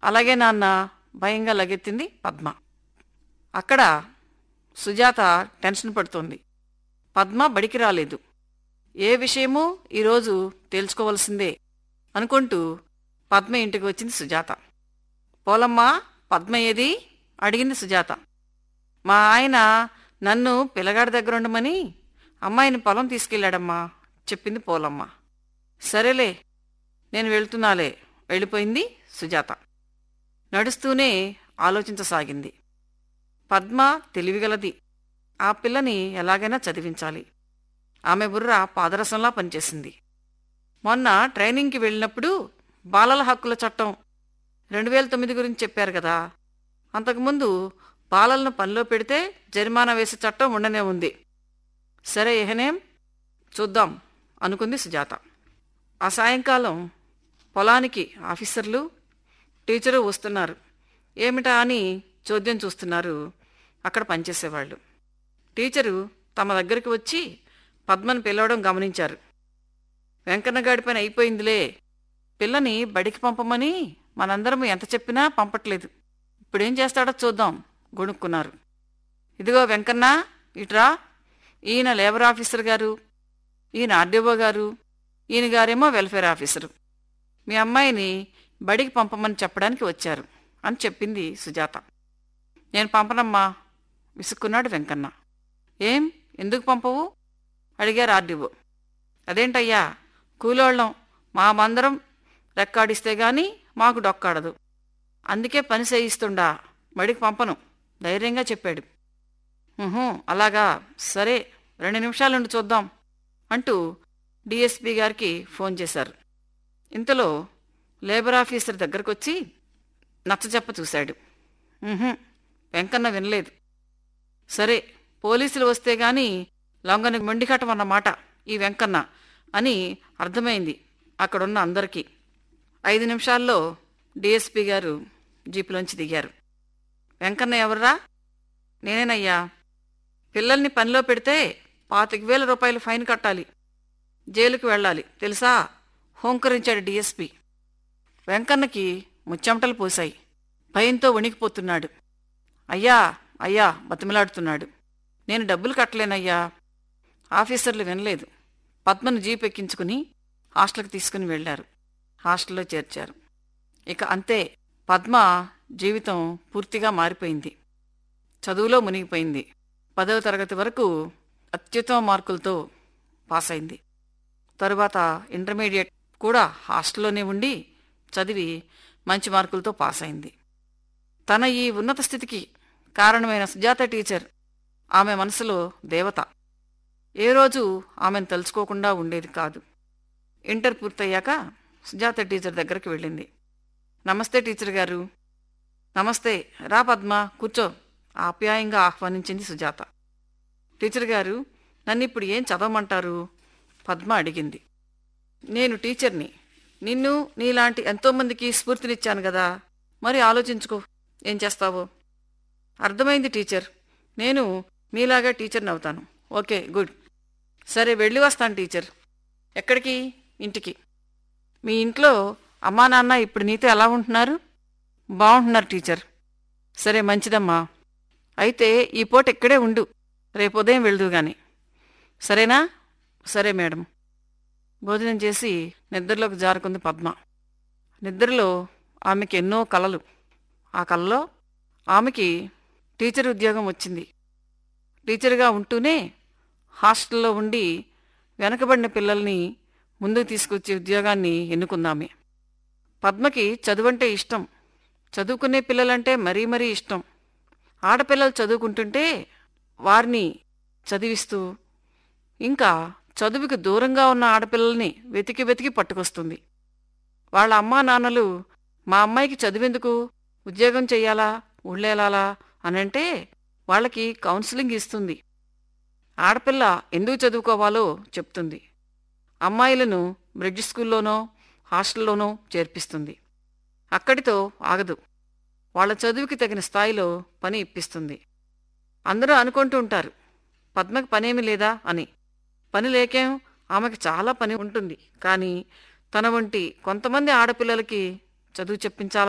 అలాగే నాన్న భయంగా లగెత్తింది పద్మ అక్కడ సుజాత టెన్షన్ పడుతోంది పద్మ బడికి రాలేదు ఏ విషయమూ ఈరోజు తేల్చుకోవలసిందే అనుకుంటూ పద్మ ఇంటికి వచ్చింది సుజాత పోలమ్మా పద్మ ఏది అడిగింది సుజాత మా ఆయన నన్ను పిల్లగాడి దగ్గర ఉండమని అమ్మాయిని పొలం తీసుకెళ్ళాడమ్మా చెప్పింది పోలమ్మ సరేలే నేను వెళ్తున్నాలే వెళ్ళిపోయింది సుజాత నడుస్తూనే ఆలోచించసాగింది పద్మ తెలివిగలది ఆ పిల్లని ఎలాగైనా చదివించాలి ఆమె బుర్ర పాదరసంలా పనిచేసింది మొన్న ట్రైనింగ్కి వెళ్ళినప్పుడు బాలల హక్కుల చట్టం రెండు వేల తొమ్మిది గురించి చెప్పారు కదా అంతకుముందు బాలలను పనిలో పెడితే జరిమానా వేసే చట్టం ఉండనే ఉంది సరే ఏహనేం చూద్దాం అనుకుంది సుజాత ఆ సాయంకాలం పొలానికి ఆఫీసర్లు టీచరు వస్తున్నారు ఏమిటా అని చోద్యం చూస్తున్నారు అక్కడ పనిచేసేవాళ్ళు టీచరు తమ దగ్గరికి వచ్చి పద్మను పిలవడం గమనించారు వెంకన్నగాడి పని అయిపోయిందిలే పిల్లని బడికి పంపమని మనందరం ఎంత చెప్పినా పంపట్లేదు ఇప్పుడేం చేస్తాడో చూద్దాం గొణుక్కున్నారు ఇదిగో వెంకన్న ఇట్రా ఈయన లేబర్ ఆఫీసర్ గారు ఈయన ఆర్డీఓ గారు ఈయన గారేమో వెల్ఫేర్ ఆఫీసరు మీ అమ్మాయిని బడికి పంపమని చెప్పడానికి వచ్చారు అని చెప్పింది సుజాత నేను పంపనమ్మా విసుక్కున్నాడు వెంకన్న ఏం ఎందుకు పంపవు అడిగారు ఆర్డీఓ అదేంటయ్యా కూలోళ్ళం మా మందరం రెక్కాడిస్తే గాని మాకు డొక్కాడదు అందుకే పని చేయిస్తుండా బడికి పంపను ధైర్యంగా చెప్పాడు "ఉహుం, అలాగా సరే రెండు నిమిషాలుండి చూద్దాం అంటూ డిఎస్పి గారికి ఫోన్ చేశారు ఇంతలో లేబర్ ఆఫీసర్ దగ్గరకొచ్చి నచ్చజెప్ప చూశాడు "ఉహుం, వెంకన్న వినలేదు సరే పోలీసులు వస్తే గాని లొంగని మొండికటమన్నమాట ఈ వెంకన్న అని అర్థమైంది అక్కడున్న అందరికీ ఐదు నిమిషాల్లో డిఎస్పి గారు జీపులోంచి దిగారు వెంకన్న ఎవర్రా నేనేనయ్యా పిల్లల్ని పనిలో పెడితే పాతిక వేల రూపాయలు ఫైన్ కట్టాలి జైలుకి వెళ్ళాలి తెలుసా హోంకరించాడు డిఎస్పి వెంకన్నకి ముచ్చెమటలు పోశాయి భయంతో వణికిపోతున్నాడు అయ్యా అయ్యా బతిమలాడుతున్నాడు నేను డబ్బులు కట్టలేనయ్యా ఆఫీసర్లు వినలేదు పద్మను జీప్ ఎక్కించుకుని హాస్టల్కి తీసుకుని వెళ్లారు హాస్టల్లో చేర్చారు ఇక అంతే పద్మ జీవితం పూర్తిగా మారిపోయింది చదువులో మునిగిపోయింది పదవ తరగతి వరకు అత్యుత్తమ మార్కులతో పాస్ అయింది తరువాత ఇంటర్మీడియట్ కూడా హాస్టల్లోనే ఉండి చదివి మంచి మార్కులతో పాస్ అయింది తన ఈ ఉన్నత స్థితికి కారణమైన సుజాత టీచర్ ఆమె మనసులో దేవత ఏ రోజు ఆమెను తలుచుకోకుండా ఉండేది కాదు ఇంటర్ పూర్తయ్యాక సుజాత టీచర్ దగ్గరికి వెళ్ళింది నమస్తే టీచర్ గారు నమస్తే రా పద్మ కూర్చో ఆప్యాయంగా ఆహ్వానించింది సుజాత టీచర్ గారు నన్ను ఇప్పుడు ఏం చదవమంటారు పద్మ అడిగింది నేను టీచర్ని నిన్ను నీలాంటి ఎంతోమందికి స్ఫూర్తినిచ్చాను కదా మరి ఆలోచించుకో ఏం చేస్తావో అర్థమైంది టీచర్ నేను మీలాగా టీచర్ని అవుతాను ఓకే గుడ్ సరే వెళ్ళి వస్తాను టీచర్ ఎక్కడికి ఇంటికి మీ ఇంట్లో అమ్మా నాన్న ఇప్పుడు నీతో ఎలా ఉంటున్నారు బాగుంటున్నారు టీచర్ సరే మంచిదమ్మా అయితే ఈ పూట ఇక్కడే ఉండు రేపు ఉదయం వెళ్దు గాని సరేనా సరే మేడం భోజనం చేసి నిద్రలోకి జారుకుంది పద్మ నిద్రలో ఆమెకి ఎన్నో కలలు ఆ కలలో ఆమెకి టీచర్ ఉద్యోగం వచ్చింది టీచర్గా ఉంటూనే హాస్టల్లో ఉండి వెనకబడిన పిల్లల్ని ముందుకు తీసుకొచ్చే ఉద్యోగాన్ని ఎన్నుకుందామే పద్మకి చదువంటే ఇష్టం చదువుకునే పిల్లలంటే మరీ మరీ ఇష్టం ఆడపిల్లలు చదువుకుంటుంటే వారిని చదివిస్తూ ఇంకా చదువుకి దూరంగా ఉన్న ఆడపిల్లల్ని వెతికి వెతికి పట్టుకొస్తుంది వాళ్ళ అమ్మా నాన్నలు మా అమ్మాయికి చదివెందుకు ఉద్యోగం చెయ్యాలా ఉళ్ళేలాలా అనంటే వాళ్ళకి కౌన్సిలింగ్ ఇస్తుంది ఆడపిల్ల ఎందుకు చదువుకోవాలో చెప్తుంది అమ్మాయిలను బ్రిడ్జ్ స్కూల్లోనో హాస్టల్లోనో చేర్పిస్తుంది అక్కడితో ఆగదు వాళ్ళ చదువుకి తగిన స్థాయిలో పని ఇప్పిస్తుంది అందరూ అనుకుంటూ ఉంటారు పద్మకి పనేమి లేదా అని పని లేకేం ఆమెకి చాలా పని ఉంటుంది కానీ తన వంటి కొంతమంది ఆడపిల్లలకి చదువు చెప్పించాలా